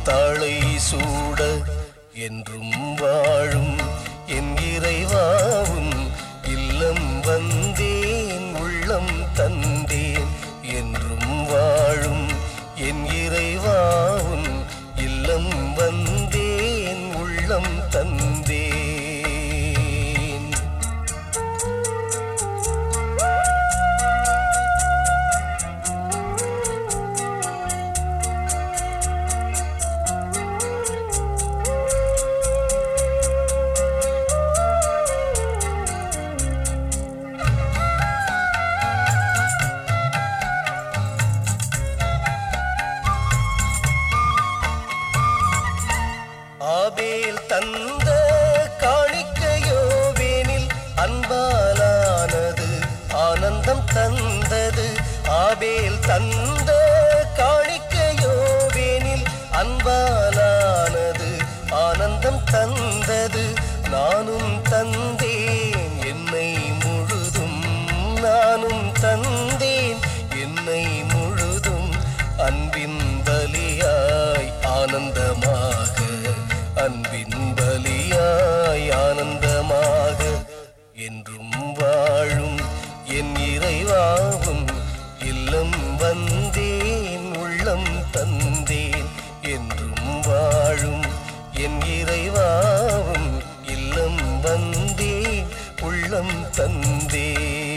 தாளை சூட என்றும் வாழும் என் இறைவாவும் இல்லம் வந்தேன் உள்ளம் தந்தேன் என்றும் வாழும் என் இறைவாவும் இல்லம் வந்தேன் உள்ளம் தந்தேன் ஆபேல் தந்த காணிக்கையோவேனில் அன்பாலானது ஆனந்தம் தந்தது ஆபேல் தந்த காணிக்கையோவேனில் அன்பாலானது ஆனந்தம் தந்தது நானும் தந்தேன் என்னை முழுதும் நானும் தந்தேன் என்னை முழுதும் அன்பின் பலியாய் ஆனந்தமாக அன்பின் பலியாய் ஆனந்தமாக என்றும் வாழும் என் இறைவாவும் இல்லம் வந்தேன் உள்ளம் தந்தேன் என்றும் வாழும் என் இறைவாவும் இல்லம் வந்தேன் உள்ளம் தந்தேன்